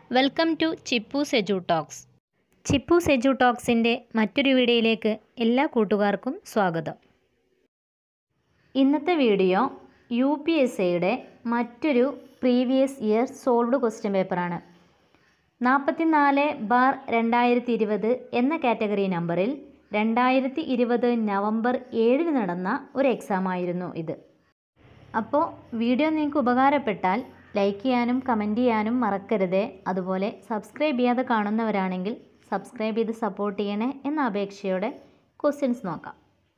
welcome to Chippoos edu talks Chippoos edu ടോക്സിൻ്റെ മറ്റൊരു വീഡിയോയിലേക്ക് എല്ലാ കൂട്ടുകാർക്കും സ്വാഗതം ഇന്നത്തെ വീഡിയോ യു പി എസ് എയുടെ മറ്റൊരു പ്രീവിയസ് ഇയർ സോൾവ്ഡ് ക്വസ്റ്റ്യൻ പേപ്പറാണ് നാൽപ്പത്തിനാല് ബാർ രണ്ടായിരത്തി ഇരുപത് എന്ന കാറ്റഗറി നമ്പറിൽ രണ്ടായിരത്തി ഇരുപത് നവംബർ ഏഴിന് നടന്ന ഒരു എക്സാം ആയിരുന്നു ഇത് അപ്പോൾ വീഡിയോ നിങ്ങൾക്ക് ഉപകാരപ്പെട്ടാൽ ലൈക്ക് ചെയ്യാനും കമൻറ്റ് ചെയ്യാനും മറക്കരുത് അതുപോലെ സബ്സ്ക്രൈബ് ചെയ്യാതെ കാണുന്നവരാണെങ്കിൽ സബ്സ്ക്രൈബ് ചെയ്ത് സപ്പോർട്ട് ചെയ്യണേ എന്ന അപേക്ഷയോടെ ക്വസ്റ്റ്യൻസ് നോക്കാം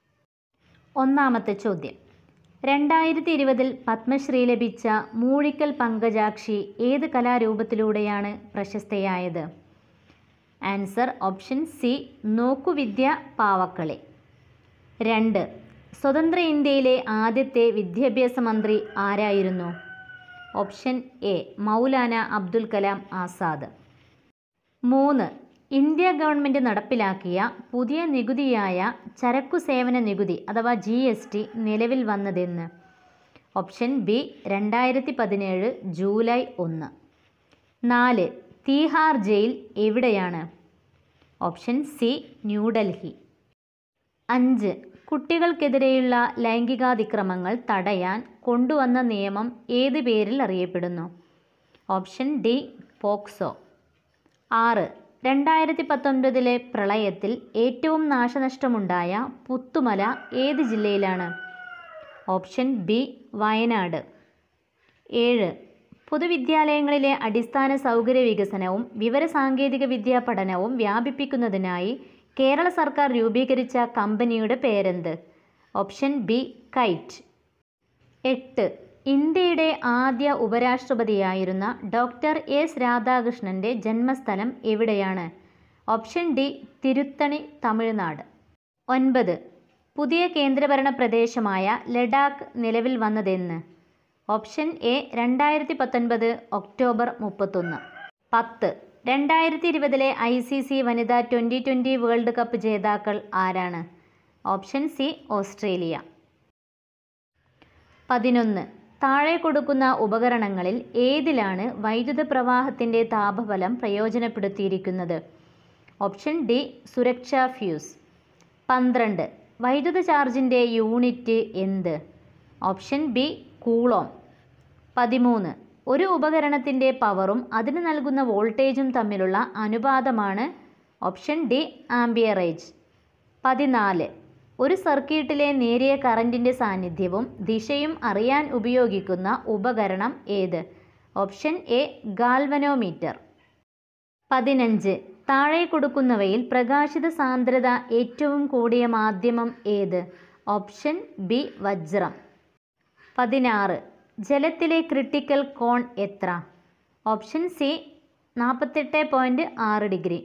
ഒന്നാമത്തെ ചോദ്യം രണ്ടായിരത്തി ഇരുപതിൽ പത്മശ്രീ ലഭിച്ച മൂഴിക്കൽ പങ്കജാക്ഷി ഏത് കലാരൂപത്തിലൂടെയാണ് പ്രശസ്തയായത് ആൻസർ ഓപ്ഷൻ സി നോക്കുവിദ്യ പാവക്കളി രണ്ട് സ്വതന്ത്ര ഇന്ത്യയിലെ ആദ്യത്തെ വിദ്യാഭ്യാസ മന്ത്രി ആരായിരുന്നു ഓപ്ഷൻ എ മൗലാന അബ്ദുൽ കലാം ആസാദ് മൂന്ന് ഇന്ത്യ ഗവൺമെൻറ് നടപ്പിലാക്കിയ പുതിയ നികുതിയായ ചരക്കു സേവന നികുതി അഥവാ ജി എസ് ടി നിലവിൽ വന്നതെന്ന് ഓപ്ഷൻ ബി രണ്ടായിരത്തി പതിനേഴ് ജൂലൈ ഒന്ന് നാല് തീഹാർ ജയിൽ എവിടെയാണ് ഓപ്ഷൻ സി ന്യൂഡൽഹി അഞ്ച് കുട്ടികൾക്കെതിരെയുള്ള ലൈംഗികാതിക്രമങ്ങൾ തടയാൻ കൊണ്ടുവന്ന നിയമം ഏത് പേരിൽ അറിയപ്പെടുന്നു ഓപ്ഷൻ ഡി പോക്സോ ആറ് രണ്ടായിരത്തി പത്തൊൻപതിലെ പ്രളയത്തിൽ ഏറ്റവും നാശനഷ്ടമുണ്ടായ പുത്തുമല ഏത് ജില്ലയിലാണ് ഓപ്ഷൻ ബി വയനാട് ഏഴ് പൊതുവിദ്യാലയങ്ങളിലെ അടിസ്ഥാന സൗകര്യ വികസനവും വിവരസാങ്കേതിക വിദ്യാ പഠനവും വ്യാപിപ്പിക്കുന്നതിനായി കേരള സർക്കാർ രൂപീകരിച്ച കമ്പനിയുടെ പേരെന്ത് ഓപ്ഷൻ ബി കൈറ്റ് എട്ട് ഇന്ത്യയുടെ ആദ്യ ഉപരാഷ്ട്രപതിയായിരുന്ന ഡോക്ടർ എസ് രാധാകൃഷ്ണൻ്റെ ജന്മസ്ഥലം എവിടെയാണ് ഓപ്ഷൻ ഡി തിരുത്തണി തമിഴ്നാട് ഒൻപത് പുതിയ കേന്ദ്രഭരണ പ്രദേശമായ ലഡാക്ക് നിലവിൽ വന്നതെന്ന് ഓപ്ഷൻ എ രണ്ടായിരത്തി പത്തൊൻപത് ഒക്ടോബർ മുപ്പത്തൊന്ന് പത്ത് രണ്ടായിരത്തി ഇരുപതിലെ ഐ സി സി വനിതാ ട്വൻ്റി ട്വൻ്റി വേൾഡ് കപ്പ് ജേതാക്കൾ ആരാണ് ഓപ്ഷൻ സി ഓസ്ട്രേലിയ പതിനൊന്ന് താഴെ കൊടുക്കുന്ന ഉപകരണങ്ങളിൽ ഏതിലാണ് വൈദ്യുത പ്രവാഹത്തിൻ്റെ താപഫലം പ്രയോജനപ്പെടുത്തിയിരിക്കുന്നത് ഓപ്ഷൻ ഡി സുരക്ഷാ ഫ്യൂസ് പന്ത്രണ്ട് വൈദ്യുത ചാർജിൻ്റെ യൂണിറ്റ് എന്ത് ഓപ്ഷൻ ബി കൂളോം പതിമൂന്ന് ഒരു ഉപകരണത്തിൻ്റെ പവറും അതിന് നൽകുന്ന വോൾട്ടേജും തമ്മിലുള്ള അനുപാതമാണ് ഓപ്ഷൻ ഡി ആംബിയറേജ് പതിനാല് ഒരു സർക്യൂട്ടിലെ നേരിയ കറൻറ്റിൻ്റെ സാന്നിധ്യവും ദിശയും അറിയാൻ ഉപയോഗിക്കുന്ന ഉപകരണം ഏത് ഓപ്ഷൻ എ ഗാൽവനോമീറ്റർ പതിനഞ്ച് താഴെ കൊടുക്കുന്നവയിൽ പ്രകാശിത സാന്ദ്രത ഏറ്റവും കൂടിയ മാധ്യമം ഏത് ഓപ്ഷൻ ബി വജ്രം പതിനാറ് ജലത്തിലെ ക്രിട്ടിക്കൽ കോൺ എത്ര ഓപ്ഷൻ സി നാൽപ്പത്തെട്ട് പോയിൻറ്റ് ആറ് ഡിഗ്രി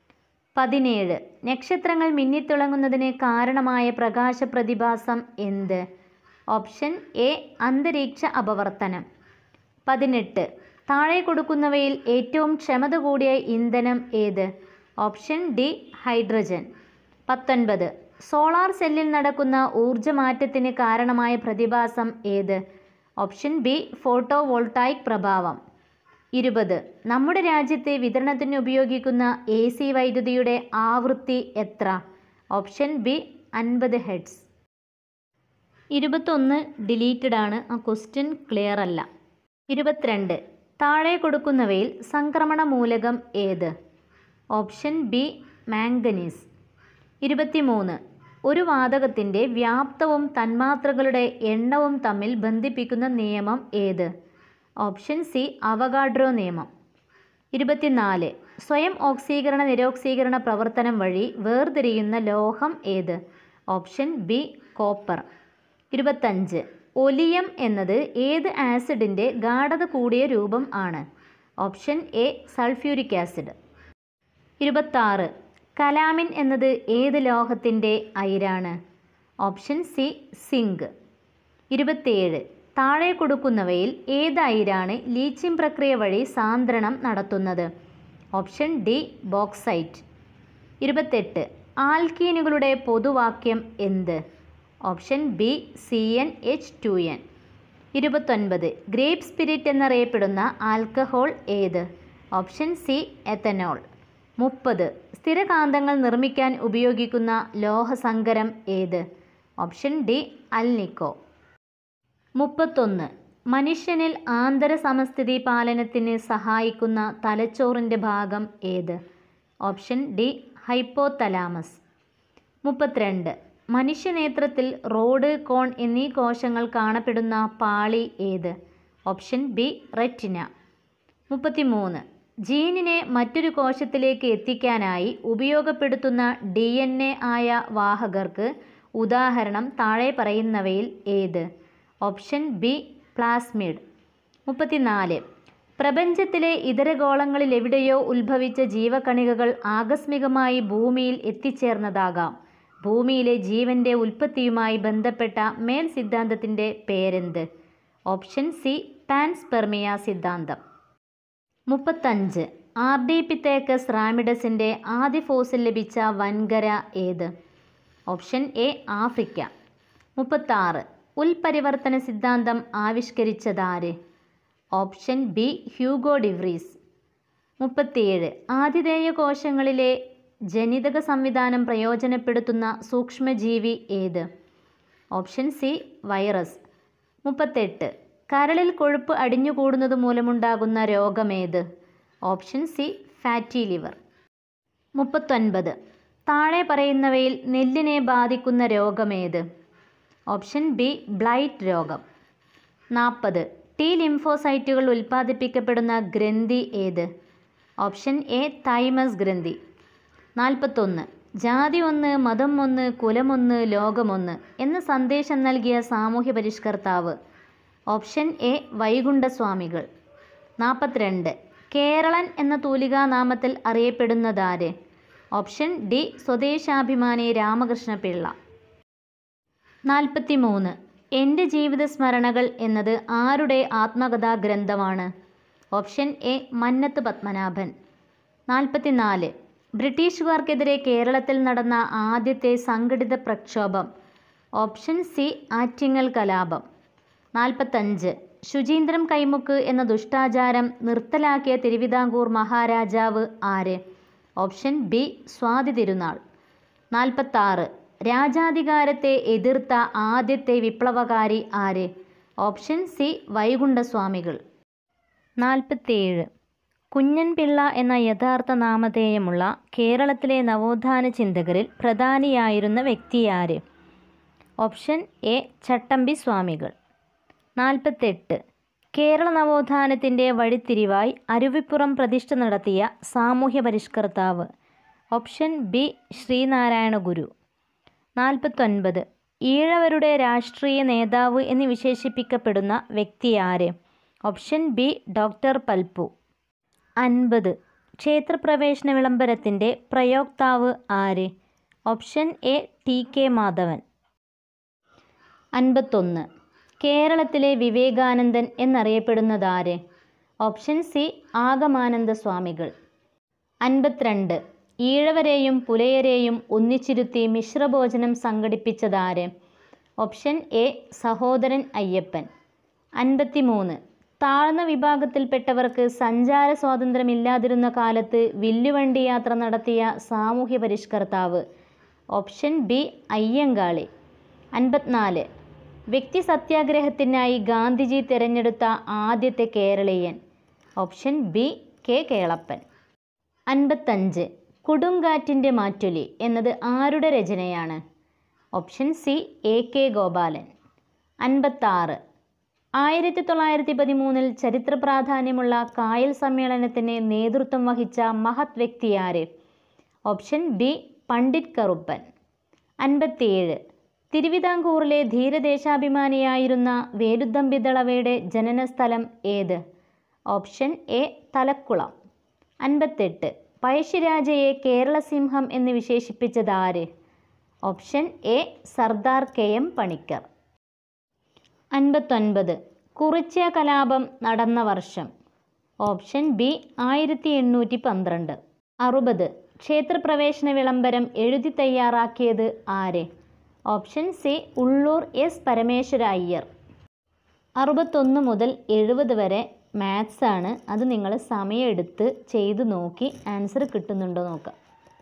പതിനേഴ് നക്ഷത്രങ്ങൾ മിന്നിത്തിളങ്ങുന്നതിന് കാരണമായ പ്രകാശ പ്രതിഭാസം എന്ത് ഓപ്ഷൻ എ അന്തരീക്ഷ അപവർത്തനം പതിനെട്ട് താഴെ കൊടുക്കുന്നവയിൽ ഏറ്റവും ക്ഷമത കൂടിയ ഇന്ധനം ഏത് ഓപ്ഷൻ ഡി ഹൈഡ്രജൻ പത്തൊൻപത് സോളാർ സെല്ലിൽ നടക്കുന്ന ഊർജ്ജമാറ്റത്തിന് കാരണമായ പ്രതിഭാസം ഏത് ഓപ്ഷൻ ബി ഫോട്ടോ വോൾട്ടായിക് പ്രഭാവം ഇരുപത് നമ്മുടെ രാജ്യത്തെ വിതരണത്തിന് ഉപയോഗിക്കുന്ന എ സി വൈദ്യുതിയുടെ ആവൃത്തി എത്ര ഓപ്ഷൻ ബി അൻപത് ഹെഡ്സ് ഇരുപത്തൊന്ന് ഡിലീറ്റഡ് ആണ് ആ ക്വസ്റ്റ്യൻ ക്ലിയർ അല്ല ഇരുപത്തിരണ്ട് താഴെ കൊടുക്കുന്നവയിൽ സംക്രമണ മൂലകം ഏത് ഓപ്ഷൻ ബി മാംഗനീസ് ഇരുപത്തിമൂന്ന് ഒരു വാതകത്തിൻ്റെ വ്യാപ്തവും തന്മാത്രകളുടെ എണ്ണവും തമ്മിൽ ബന്ധിപ്പിക്കുന്ന നിയമം ഏത് ഓപ്ഷൻ സി അവഗാഡ്രോ നിയമം ഇരുപത്തിനാല് സ്വയം ഓക്സീകരണ നിരോക്സീകരണ പ്രവർത്തനം വഴി വേർതിരിയുന്ന ലോഹം ഏത് ഓപ്ഷൻ ബി കോപ്പർ ഇരുപത്തഞ്ച് ഒലിയം എന്നത് ഏത് ആസിഡിൻ്റെ ഗാഠത കൂടിയ രൂപം ആണ് ഓപ്ഷൻ എ സൾഫ്യൂരിക് ആസിഡ് ഇരുപത്താറ് കലാമിൻ എന്നത് ഏത് ലോഹത്തിൻ്റെ അയിരാണ് ഓപ്ഷൻ സി സിങ്ക് ഇരുപത്തേഴ് താഴെ കൊടുക്കുന്നവയിൽ ഏത് അയിരാണ് ലീച്ചിങ് പ്രക്രിയ വഴി സാന്ദ്രണം നടത്തുന്നത് ഓപ്ഷൻ ഡി ബോക്സൈറ്റ് ഇരുപത്തെട്ട് ആൽക്കീനുകളുടെ പൊതുവാക്യം എന്ത് option B C N H two N ഇരുപത്തൊൻപത് ഗ്രേപ്പ് സ്പിരിറ്റ് എന്നറിയപ്പെടുന്ന ആൽക്കഹോൾ ഏത് ഓപ്ഷൻ സി എത്തനോൾ മുപ്പത് സ്ഥിരകാന്തങ്ങൾ നിർമ്മിക്കാൻ ഉപയോഗിക്കുന്ന ലോഹസങ്കരം ഏത് ഓപ്ഷൻ ഡി അൽനിക്കോ മുപ്പത്തൊന്ന് മനുഷ്യനിൽ ആന്തര സമസ്ഥിതി പാലനത്തിന് സഹായിക്കുന്ന തലച്ചോറിൻ്റെ ഭാഗം ഏത് ഓപ്ഷൻ ഡി ഹൈപ്പോതലാമസ് മുപ്പത്തിരണ്ട് മനുഷ്യനേത്രത്തിൽ റോഡ് കോൺ എന്നീ കോശങ്ങൾ കാണപ്പെടുന്ന പാളി ഏത് ഓപ്ഷൻ ബി റെറ്റിന മുപ്പത്തിമൂന്ന് ജീനിനെ മറ്റൊരു കോശത്തിലേക്ക് എത്തിക്കാനായി ഉപയോഗപ്പെടുത്തുന്ന ഡി എൻ എ ആയ വാഹകർക്ക് ഉദാഹരണം താഴെ പറയുന്നവയിൽ ഏത് ഓപ്ഷൻ ബി പ്ലാസ്മിഡ് മുപ്പത്തിനാല് പ്രപഞ്ചത്തിലെ ഇതര ഗോളങ്ങളിൽ എവിടെയോ ഉത്ഭവിച്ച ജീവകണികകൾ ആകസ്മികമായി ഭൂമിയിൽ എത്തിച്ചേർന്നതാകാം ഭൂമിയിലെ ജീവന്റെ ഉൽപ്പത്തിയുമായി ബന്ധപ്പെട്ട മേൽ സിദ്ധാന്തത്തിൻ്റെ പേരെന്ത് ഓപ്ഷൻ സി പാൻസ്പെർമിയ സിദ്ധാന്തം മുപ്പത്തഞ്ച് ആർഡിപിത്തേക്കസ് റാമിഡസിൻ്റെ ആദ്യ ഫോസിൽ ലഭിച്ച വൻകര ഏത് ഓപ്ഷൻ എ ആഫ്രിക്ക മുപ്പത്താറ് ഉൽപരിവർത്തന സിദ്ധാന്തം ആവിഷ്കരിച്ചതാര് ഓപ്ഷൻ ബി ഹ്യൂഗോ ഡിവ്രീസ് മുപ്പത്തിയേഴ് ആതിഥേയ കോശങ്ങളിലെ ജനിതക സംവിധാനം പ്രയോജനപ്പെടുത്തുന്ന സൂക്ഷ്മജീവി ഏത് ഓപ്ഷൻ സി വൈറസ് മുപ്പത്തെട്ട് കരളിൽ കൊഴുപ്പ് അടിഞ്ഞുകൂടുന്നത് മൂലമുണ്ടാകുന്ന രോഗമേത് ഓപ്ഷൻ സി ഫാറ്റി ലിവർ മുപ്പത്തൊൻപത് താഴെ പറയുന്നവയിൽ നെല്ലിനെ ബാധിക്കുന്ന രോഗമേത് ഓപ്ഷൻ ബി ബ്ലൈറ്റ് രോഗം നാൽപ്പത് ടി ലിംഫോസൈറ്റുകൾ ഉൽപ്പാദിപ്പിക്കപ്പെടുന്ന ഗ്രന്ഥി ഏത് ഓപ്ഷൻ എ തൈമസ് ഗ്രന്ഥി നാൽപ്പത്തൊന്ന് ജാതി ഒന്ന് മതം ഒന്ന് കുലമൊന്ന് ലോകമൊന്ന് എന്ന സന്ദേശം നൽകിയ സാമൂഹ്യ പരിഷ്കർത്താവ് ഓപ്ഷൻ എ വൈകുണ്ഠസ്വാമികൾ നാൽപ്പത്തിരണ്ട് കേരളൻ എന്ന തൂലികാനാമത്തിൽ അറിയപ്പെടുന്നതാര് ഓപ്ഷൻ ഡി സ്വദേശാഭിമാനി രാമകൃഷ്ണപിള്ള നാൽപ്പത്തി മൂന്ന് എൻ്റെ ജീവിത സ്മരണകൾ എന്നത് ആരുടെ ആത്മകഥാ ഗ്രന്ഥമാണ് ഓപ്ഷൻ എ മന്നത്ത് പത്മനാഭൻ നാൽപ്പത്തിനാല് ബ്രിട്ടീഷുകാർക്കെതിരെ കേരളത്തിൽ നടന്ന ആദ്യത്തെ സംഘടിത പ്രക്ഷോഭം ഓപ്ഷൻ സി ആറ്റിങ്ങൽ കലാപം നാൽപ്പത്തഞ്ച് ശുചീന്ദ്രം കൈമുക്ക് എന്ന ദുഷ്ടാചാരം നിർത്തലാക്കിയ തിരുവിതാംകൂർ മഹാരാജാവ് ആര് ഓപ്ഷൻ ബി സ്വാതി തിരുനാൾ നാൽപ്പത്താറ് രാജാധികാരത്തെ എതിർത്ത ആദ്യത്തെ വിപ്ലവകാരി ആര് ഓപ്ഷൻ സി വൈകുണ്ഠസ്വാമികൾ നാൽപ്പത്തിയേഴ് കുഞ്ഞൻപിള്ള എന്ന യഥാർത്ഥ നാമധേയമുള്ള കേരളത്തിലെ നവോത്ഥാന ചിന്തകരിൽ പ്രധാനിയായിരുന്ന വ്യക്തിയാര് ഓപ്ഷൻ എ ചട്ടമ്പി സ്വാമികൾ നാൽപ്പത്തെട്ട് കേരള നവോത്ഥാനത്തിൻ്റെ വഴിത്തിരിവായി അരുവിപ്പുറം പ്രതിഷ്ഠ നടത്തിയ സാമൂഹ്യ പരിഷ്കർത്താവ് ഓപ്ഷൻ ബി ശ്രീനാരായണ ഗുരു നാൽപ്പത്തൊൻപത് ഈഴവരുടെ രാഷ്ട്രീയ നേതാവ് എന്ന് വിശേഷിപ്പിക്കപ്പെടുന്ന വ്യക്തി ആര് ഓപ്ഷൻ ബി ഡോക്ടർ പൽപ്പു അൻപത് ക്ഷേത്രപ്രവേശന വിളംബരത്തിൻ്റെ പ്രയോക്താവ് ആര് option A T K Madhavan അൻപത്തൊന്ന് കേരളത്തിലെ വിവേകാനന്ദൻ എന്നറിയപ്പെടുന്നതാര് ഓപ്ഷൻ സി ആഗമാനന്ദ സ്വാമികൾ അൻപത്തിരണ്ട് ഈഴവരെയും പുലയരെയും ഒന്നിച്ചിരുത്തി മിശ്രഭോജനം സംഘടിപ്പിച്ചതാര് ഓപ്ഷൻ എ സഹോദരൻ അയ്യപ്പൻ അൻപത്തിമൂന്ന് താഴ്ന്ന വിഭാഗത്തിൽപ്പെട്ടവർക്ക് സഞ്ചാര സ്വാതന്ത്ര്യമില്ലാതിരുന്ന കാലത്ത് വില്ലുവണ്ടി യാത്ര നടത്തിയ സാമൂഹ്യ പരിഷ്കർത്താവ് ഓപ്ഷൻ ബി അയ്യങ്കാളി അൻപത്തിനാല് വ്യക്തി സത്യാഗ്രഹത്തിനായി ഗാന്ധിജി തിരഞ്ഞെടുത്ത ആദ്യത്തെ കേരളീയൻ ഓപ്ഷൻ ബി കെ കേളപ്പൻ അൻപത്തഞ്ച് കൊടുങ്കാറ്റിൻ്റെ മാറ്റൊലി എന്നത് ആരുടെ രചനയാണ് option C A K Gopalan അൻപത്താറ് ആയിരത്തി തൊള്ളായിരത്തി പതിമൂന്നിൽ ചരിത്ര പ്രാധാന്യമുള്ള കായൽ സമ്മേളനത്തിന് നേതൃത്വം വഹിച്ച മഹത് വ്യക്തിയാര് ഓപ്ഷൻ ബി പണ്ഡിറ്റ് കറുപ്പൻ അൻപത്തിയേഴ് തിരുവിതാംകൂറിലെ ധീരദേശാഭിമാനിയായിരുന്ന വേലുത്തമ്പിദളവയുടെ ജനനസ്ഥലം ഏത് ഓപ്ഷൻ എ തലക്കുളം അൻപത്തെട്ട് പഴശ്ശിരാജയെ കേരള സിംഹം എന്ന് വിശേഷിപ്പിച്ചത് ആര് option A Sardar K M Panikkar അൻപത്തൊൻപത് കുറിച്യ കലാപം നടന്ന വർഷം ഓപ്ഷൻ ബി ആയിരത്തി എണ്ണൂറ്റി പന്ത്രണ്ട് അറുപത് ക്ഷേത്രപ്രവേശന വിളംബരം എഴുതി തയ്യാറാക്കിയത് ആര് option C Ulloor S Parameswara Iyer അറുപത്തൊന്ന് മുതൽ എഴുപത് വരെ മാത്സ് ആണ് അത് നിങ്ങൾ സമയമെടുത്ത് ചെയ്ത് നോക്കി ആൻസർ കിട്ടുന്നുണ്ടോ നോക്കാം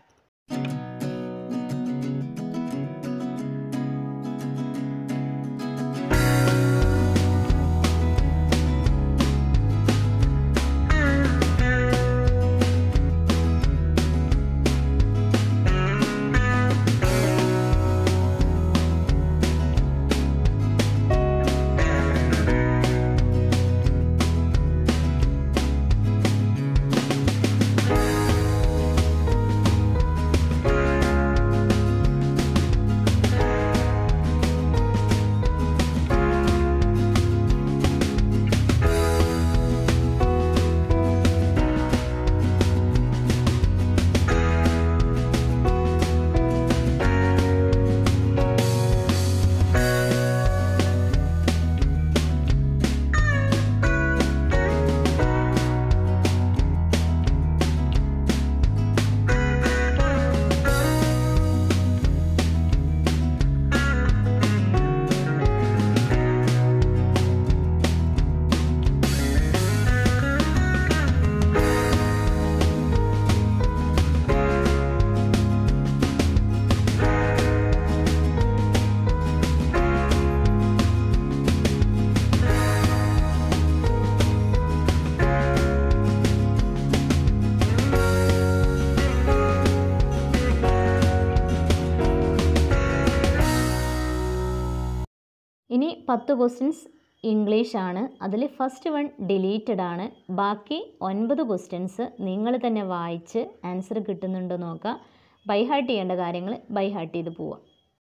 ഇനി പത്ത് ക്വസ്റ്റ്യൻസ് ഇംഗ്ലീഷ് ആണ് അതിൽ ഫസ്റ്റ് വൺ ഡിലീറ്റഡ് ആണ് ബാക്കി ഒൻപത് ക്വസ്റ്റ്യൻസ് നിങ്ങൾ തന്നെ വായിച്ച് ആൻസർ കിട്ടുന്നുണ്ടോ നോക്കുക ബൈ ഹാർട്ട് ചെയ്യേണ്ട കാര്യങ്ങൾ ബൈ ഹാർട്ട് ചെയ്ത് പോവുക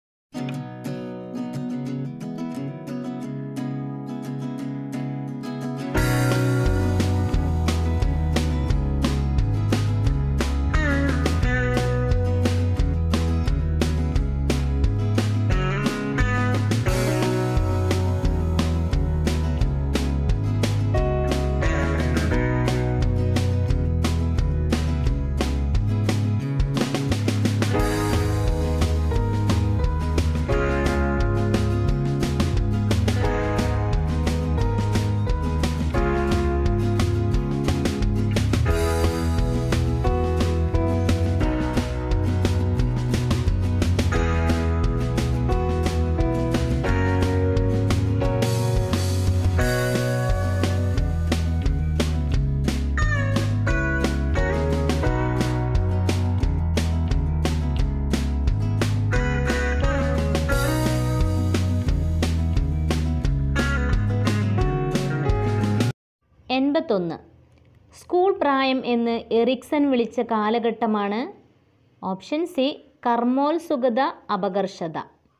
എൺപത്തൊന്ന് സ്കൂൾ പ്രായം എന്ന് എറിക്സൺ വിളിച്ച കാലഘട്ടമാണ് ഓപ്ഷൻ സി കർമ്മോത്സുകത അപകർഷത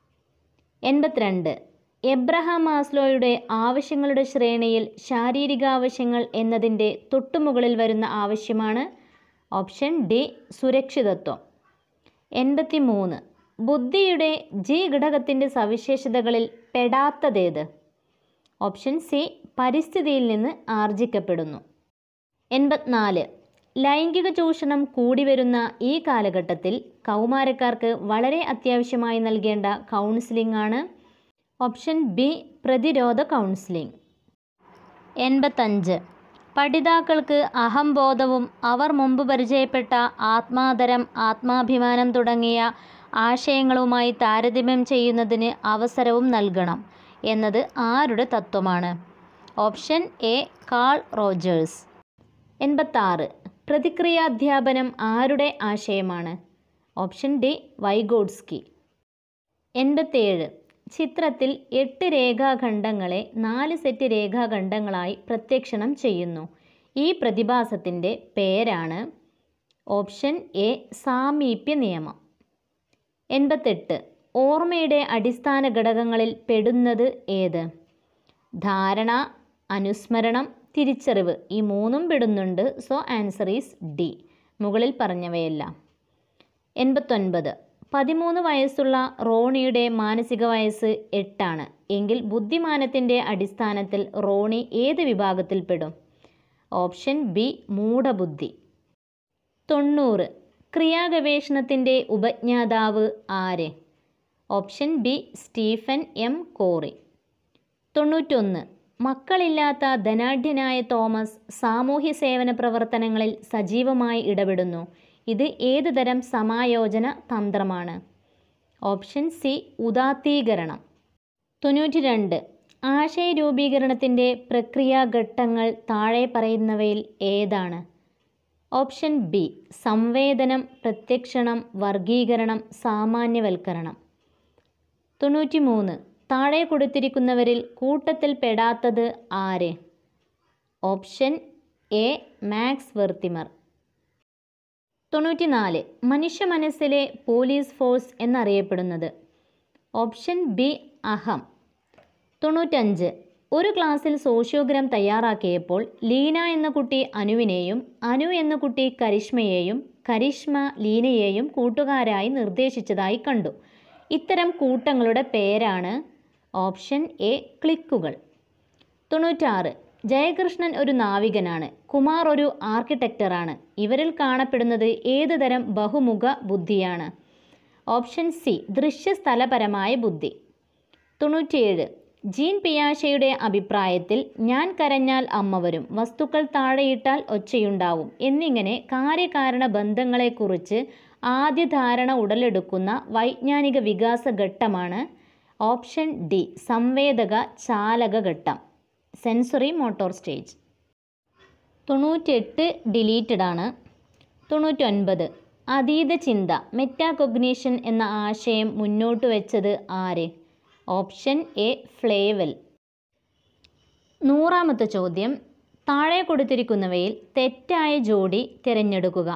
എൺപത്തിരണ്ട് എബ്രഹാം മാസ്ലോയുടെ ആവശ്യങ്ങളുടെ ശ്രേണിയിൽ ശാരീരികാവശ്യങ്ങൾ എന്നതിൻ്റെ തൊട്ടുമുകളിൽ വരുന്ന ആവശ്യമാണ് ഓപ്ഷൻ ഡി സുരക്ഷിതത്വം എൺപത്തി മൂന്ന് ബുദ്ധിയുടെ ജി ഘടകത്തിൻ്റെ സവിശേഷതകളിൽ പെടാത്തതേത് ഓപ്ഷൻ സി പരിസ്ഥിതിയിൽ നിന്ന് ആർജിക്കപ്പെടുന്നു എൺപത്തിനാല് ലൈംഗിക ചൂഷണം കൂടി വരുന്ന ഈ കാലഘട്ടത്തിൽ കൗമാരക്കാർക്ക് വളരെ അത്യാവശ്യമായി നൽകേണ്ട കൗൺസിലിംഗ് ആണ് ഓപ്ഷൻ ബി പ്രതിരോധ കൗൺസിലിംഗ് എൺപത്തഞ്ച് പഠിതാക്കൾക്ക് അഹംബോധവും അവർ മുമ്പ് പരിചയപ്പെട്ട ആത്മാതരം ആത്മാഭിമാനം തുടങ്ങിയ ആശയങ്ങളുമായി താരതമ്യം ചെയ്യുന്നതിന് അവസരവും നൽകണം എന്നത് ആരുടെ തത്വമാണ് ഓപ്ഷൻ എ കാൾ റോജേഴ്സ് എൺപത്താറ് പ്രതിക്രിയാധ്യാപനം ആരുടെ ആശയമാണ് ഓപ്ഷൻ ഡി വൈഗോഡ്സ്കി എൺപത്തേഴ് ചിത്രത്തിൽ എട്ട് രേഖാഖണ്ഡങ്ങളെ നാല് സെറ്റ് രേഖാഖണ്ഡങ്ങളായി പ്രത്യക്ഷണം ചെയ്യുന്നു ഈ പ്രതിഭാസത്തിൻ്റെ പേരാണ് ഓപ്ഷൻ എ സാമീപ്യ നിയമം എൺപത്തെട്ട് ഓർമ്മയുടെ അടിസ്ഥാന ഘടകങ്ങളിൽ പെടുന്നത് ഏത് ധാരണ അനുസ്മരണം തിരിച്ചറിവ് ഈ മൂന്നും പെടുന്നുണ്ട് സോ ആൻസർ ഈസ് ഡി മുകളിൽ പറഞ്ഞവയെല്ലാം എൺപത്തൊൻപത് പതിമൂന്ന് വയസ്സുള്ള റോണിയുടെ മാനസിക വയസ്സ് എട്ടാണ് എങ്കിൽ ബുദ്ധിമാനത്തിൻ്റെ അടിസ്ഥാനത്തിൽ റോണി ഏത് വിഭാഗത്തിൽപ്പെടും ഓപ്ഷൻ ബി മൂഢബുദ്ധി തൊണ്ണൂറ് ക്രിയാഗവേഷണത്തിൻ്റെ ഉപജ്ഞാതാവ് ആര് option B Stephen M Corey തൊണ്ണൂറ്റൊന്ന് മക്കളില്ലാത്ത ധനാഢ്യനായ തോമസ് സാമൂഹ്യ സേവന പ്രവർത്തനങ്ങളിൽ സജീവമായി ഇടപെടുന്നു ഇത് ഏതുതരം സമായോജന തന്ത്രമാണ് ഓപ്ഷൻ സി ഉദാത്തീകരണം തൊണ്ണൂറ്റി രണ്ട് ആശയ രൂപീകരണത്തിൻ്റെ പ്രക്രിയാഘട്ടങ്ങൾ താഴെ പറയുന്നവയിൽ ഏതാണ് ഓപ്ഷൻ ബി സംവേദനം പ്രത്യക്ഷണം വർഗീകരണം സാമാന്യവൽക്കരണം തൊണ്ണൂറ്റി മൂന്ന് താഴെ കൊടുത്തിരിക്കുന്നവരിൽ കൂട്ടത്തിൽ പെടാത്തത് ആര് ഓപ്ഷൻ എ മാക്സ് വെർത്തിമർ തൊണ്ണൂറ്റിനാല് മനുഷ്യ മനസ്സിലെ പോലീസ് ഫോഴ്സ് എന്നറിയപ്പെടുന്നത് ഓപ്ഷൻ ബി അഹം തൊണ്ണൂറ്റഞ്ച് ഒരു ക്ലാസ്സിൽ സോഷ്യോഗ്രാം തയ്യാറാക്കിയപ്പോൾ ലീന എന്ന കുട്ടി അനുവിനെയും അനു എന്ന കുട്ടി കരിഷ്മയെയും കരിഷ്മ ലീനയെയും കൂട്ടുകാരായി നിർദ്ദേശിച്ചതായി കണ്ടു ഇത്തരം കൂട്ടങ്ങളുടെ പേരാണ് ഓപ്ഷൻ എ ക്ലിക്കുകൾ തൊണ്ണൂറ്റാറ് ജയകൃഷ്ണൻ ഒരു നാവികനാണ് കുമാർ ഒരു ആർക്കിടെക്ടറാണ് ഇവരിൽ കാണപ്പെടുന്നത് ഏത് തരം ബഹുമുഖ ബുദ്ധിയാണ് ഓപ്ഷൻ സി ദൃശ്യസ്ഥലപരമായ ബുദ്ധി തൊണ്ണൂറ്റിയേഴ് ജീൻ പിയാഷയുടെ അഭിപ്രായത്തിൽ ഞാൻ കരഞ്ഞാൽ അമ്മ വരും വസ്തുക്കൾ താഴെയിട്ടാൽ ഒച്ചയുണ്ടാവും എന്നിങ്ങനെ കാര്യകാരണ ബന്ധങ്ങളെക്കുറിച്ച് ആദ്യ ധാരണ ഉടലെടുക്കുന്ന വൈജ്ഞാനിക വികാസ ഘട്ടമാണ് ഓപ്ഷൻ ഡി സംവേദക ചാലക ഘട്ടം സെൻസറി മോട്ടോർ സ്റ്റേജ് തൊണ്ണൂറ്റെട്ട് ഡിലീറ്റഡ് ആണ് തൊണ്ണൂറ്റൊൻപത് അതീത ചിന്ത മെറ്റാകൊഗ്നീഷൻ എന്ന ആശയം മുന്നോട്ട് വെച്ചത് ആര് ഓപ്ഷൻ എ ഫ്ലേവൽ നൂറാമത്തെ ചോദ്യം താഴെ കൊടുത്തിരിക്കുന്നവയിൽ തെറ്റായ ജോഡി തിരഞ്ഞെടുക്കുക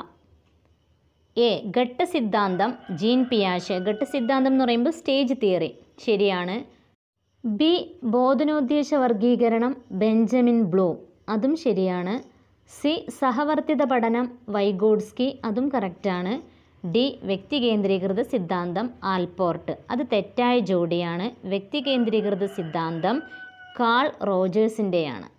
എ ഘട്ടസിദ്ധാന്തം ജീൻ പിയാഷെ ഘട്ടസിദ്ധാന്തം എന്ന് പറയുമ്പോൾ സ്റ്റേജ് തിയറി ശരിയാണ് ബി ബോധനോദ്ദേശ വർഗീകരണം ബെഞ്ചമിൻ ബ്ലൂം അതും ശരിയാണ് സി സഹവർത്തിത പഠനം വൈഗോഡ്സ്കി അതും കറക്റ്റാണ് ഡി വ്യക്തി കേന്ദ്രീകൃത സിദ്ധാന്തം ആൽപോർട്ട് അത് തെറ്റായ ജോഡിയാണ് വ്യക്തി കേന്ദ്രീകൃത സിദ്ധാന്തം കാൾ റോജേഴ്സിൻ്റെയാണ്